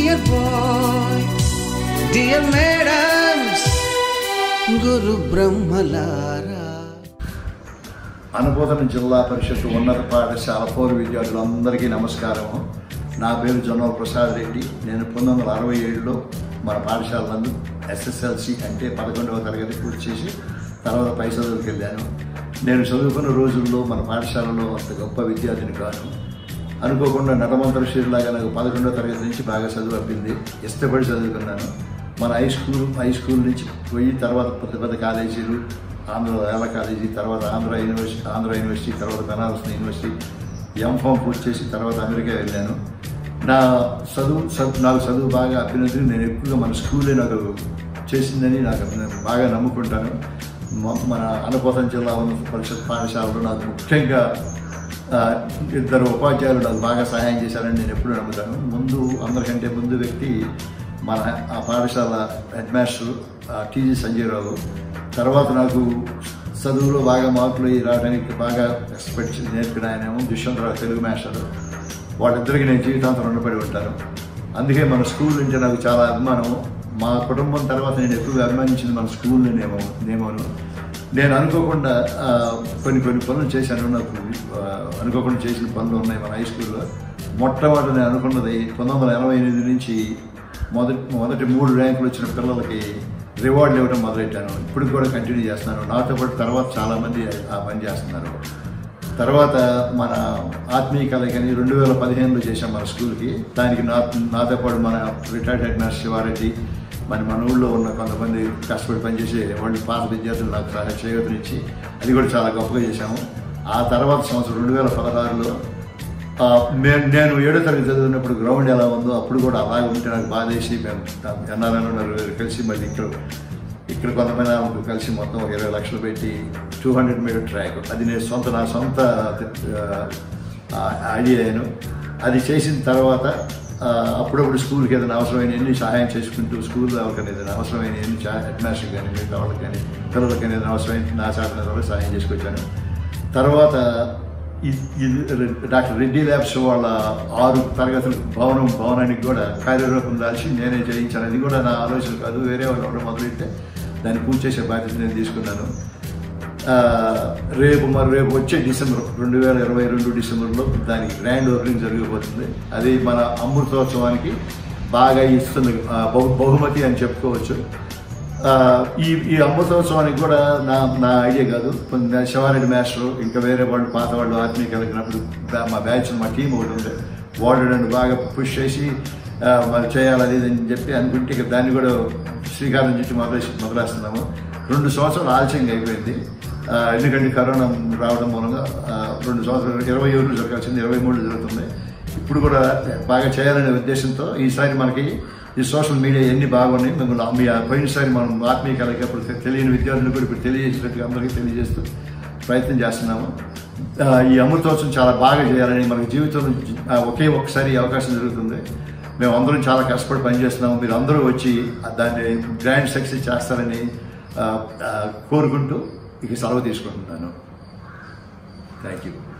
dear boy, dear madams, Guru Brahmalara. అనుబోధన జిల్లా పరిషత్ ఉన్నత పాఠశాల పౌర విద్యార్థులందరికీ నమస్కారము నా పేరు జొన్నల ప్రసాద్ రెడ్డి నేను పంతొమ్మిది వందల అరవై ఏడులో మన పాఠశాల నందు ఎస్ఎస్ఎల్సి అంటే పదకొండవ తరగతి పూర్తి చేసి తర్వాత పై చదువులకు వెళ్ళాను నేను చదువుకున్న రోజుల్లో మన పాఠశాలలో అంత గొప్ప విద్యార్థిని కాను అనుకోకుండా నటమంతర శ్రీలాగా నాకు పదకొండవ తరగతి నుంచి బాగా చదువు అప్పింది ఇష్టపడి చదువుకున్నాను మన హై స్కూల్ హై స్కూల్ నుంచి పోయి తర్వాత పెద్ద పెద్ద కాలేజీలు ఆంధ్ర వేల కాలేజీ తర్వాత ఆంధ్ర యూనివర్సిటీ ఆంధ్ర యూనివర్సిటీ తర్వాత బెనారస్ యూనివర్సిటీ ఎంఫామ్ పూర్తి చేసి తర్వాత అమెరికా వెళ్ళాను నా చదువు చదువు నాకు చదువు బాగా అభ్యున్నతిని నేను ఎక్కువగా మన స్కూలే నాకు చేసిందని నాకు నేను బాగా నమ్ముకుంటాను మ- మన అనపోతం జిల్లా ఉన్నత పరిషత్ పాఠశాలలో నాకు ముఖ్యంగా ఆ, ఇద్దరు ఉపాధ్యాయులు నాకు బాగా సహాయం చేశారని నేను ఎప్పుడూ నమ్ముతాను ముందు అందరికంటే ముందు వ్యక్తి మన ఆ పాఠశాల హెడ్ మాస్టర్ టీజీ సంజయరావు తర్వాత నాకు చదువులో బాగా మార్కులు అయ్యి రావడానికి బాగా ఎక్స్పెక్ట్ నేర్పిన ఆయన ఏమో దుష్యంతరావు తెలుగు మాస్టర్ వాళ్ళిద్దరికి నేను జీవితాంతం రుణపడి ఉంటాను అందుకే మన స్కూల్ అంటే నాకు చాలా అభిమానం మా కుటుంబం తర్వాత నేను ఎక్కువగా అభిమానించింది మన స్కూల్ని నేమో నేమోను నేను అనుకోకుండా ఆ, కొన్ని కొన్ని పనులు చేశాను నాకు ఆ, అనుకోకుండా చేసిన పనులు ఉన్నాయి మన హై స్కూల్లో మొట్టమొదటి నేను అనుకున్నది పంతొమ్మిది వందల ఎనభై ఎనిమిది నుంచి మొదటి మొదటి మూడు ర్యాంకులు వచ్చిన పిల్లలకి రివార్డులు ఇవ్వడం మొదలెట్టాను ఇప్పుడు కూడా కంటిన్యూ చేస్తున్నాను నాతో పాటు తర్వాత చాలామంది ఆ పని చేస్తున్నారు తర్వాత మన ఆత్మీయ కలయికని రెండు వేల పదిహేనులో చేశాం మన స్కూల్కి దానికి నా నాతో పాటు మన రిటైర్డ్ హెడ్ మాస్టర్ శివారెడ్డి మరి మన ఊళ్ళో ఉన్న కొంతమంది కష్టపడి పనిచేసే వాళ్ళు పాత విద్యార్థులు నాకు సహాయ చేయూతనిచ్చి అది కూడా చాలా గొప్పగా చేశాము ఆ తర్వాత సంవత్సరం రెండు వేల పదహారులో ఆ, నేను నేను ఏడో తరగతి చదివినప్పుడు గ్రౌండ్ ఎలా ఉందో అప్పుడు కూడా అలాగే ఉంటే నాకు బాధేసి మేము ఎన్ఆర్ఎన్ నలుగురు కలిసి మళ్ళీ ఇక్కడ ఇక్కడ కొంతమంది ఆమెకు కలిసి మొత్తం ఒక ఇరవై లక్షలు పెట్టి టూ హండ్రెడ్ మీటర్ ట్రాక్ అది నేను సొంత నా సొంత ఐడియా అయ్యాను అది చేసిన తర్వాత ఆ, అప్పుడప్పుడు స్కూల్కి ఏదైనా అవసరమైన ఎన్ని సహాయం చేసుకుంటూ స్కూల్ ఎవరికైనా ఏదైనా అవసరమైన ఎన్ని హెడ్ మాస్టర్ కానీ మిగతా వాళ్ళకి కానీ పిల్లలకి కానీ ఏదైనా అవసరమైన నా చేత వాళ్ళకి సహాయం చేసుకొచ్చాను తర్వాత ఇది- ఇది డాక్టర్ రెడ్డి ల్యాబ్స్ వాళ్ళ ఆరు తరగతుల భవనం భవనానికి కూడా కార్యరూపం దాల్చి నేనే చేయించాను అది కూడా నా ఆలోచన కాదు వేరే వాళ్ళు ఎవరు మొదలెట్టే దాన్ని పూర్తి చేసే బాధ్యత నేను తీసుకున్నాను ఆ, రేపు మరి రేపు వచ్చే డిసెంబర్ రెండు వేల ఇరవై రెండు డిసెంబర్లో దానికి గ్రాండ్ ఓపెనింగ్ జరగబోతుంది అది మన అమృతోత్సవానికి బాగా ఇస్తుంది ఆ, బహు- బహుమతి అని చెప్పుకోవచ్చు ఆ, ఈ ఈ అమృతోత్సవానికి కూడా నా నా ఐడియా కాదు కొంత శివారెడ్డి మాస్టర్ ఇంకా వేరే వాళ్ళు పాత వాళ్ళు ఆత్మీయ కలిగినప్పుడు బ్యా- మా బ్యాచ్ మా టీం ఒకటి ఉంది వాడు నన్ను బాగా పుష్ చేసి ఆ, మరి చేయాలి అది ఇది అని చెప్పి అనుకుంటే ఇక దాన్ని కూడా శ్రీకారం చుట్టూ మొదలు మొదలేస్తున్నాము రెండు సంవత్సరాలు ఆలస్యంగా అయిపోయింది ఆ, ఎందుకంటే కరోనా రావడం మూలంగా ఆ, రెండు సంవత్సరాలు ఇరవై ఏళ్ళు జరగాల్సింది ఇరవై మూడు జరుగుతుంది ఇప్పుడు కూడా బాగా చేయాలనే ఉద్దేశంతో ఈసారి మనకి ఈ సోషల్ మీడియా ఎన్ని బాగున్నాయి మిమ్మల్ని మీ పోయినసారి మనం ఆత్మీయ కలయిక అప్పుడు తెలియని విద్యార్థులు కూడా ఇప్పుడు తెలియజేసినట్టుగా అందరికీ తెలియజేస్తూ ప్రయత్నం చేస్తున్నాము ఆ, ఈ అమృతోత్సవం చాలా బాగా చేయాలని మనకి జీవితంలో ఆ, ఒకే ఒక్కసారి ఈ అవకాశం జరుగుతుంది మేము అందరం చాలా కష్టపడి పనిచేస్తున్నాము మీరు అందరూ వచ్చి ఆ దాన్ని గ్రాండ్ సక్సెస్ చేస్తారని ఆ, ఆ, కోరుకుంటూ ఇక సెలవు తీసుకుంటున్నాను థ్యాంక్ యూ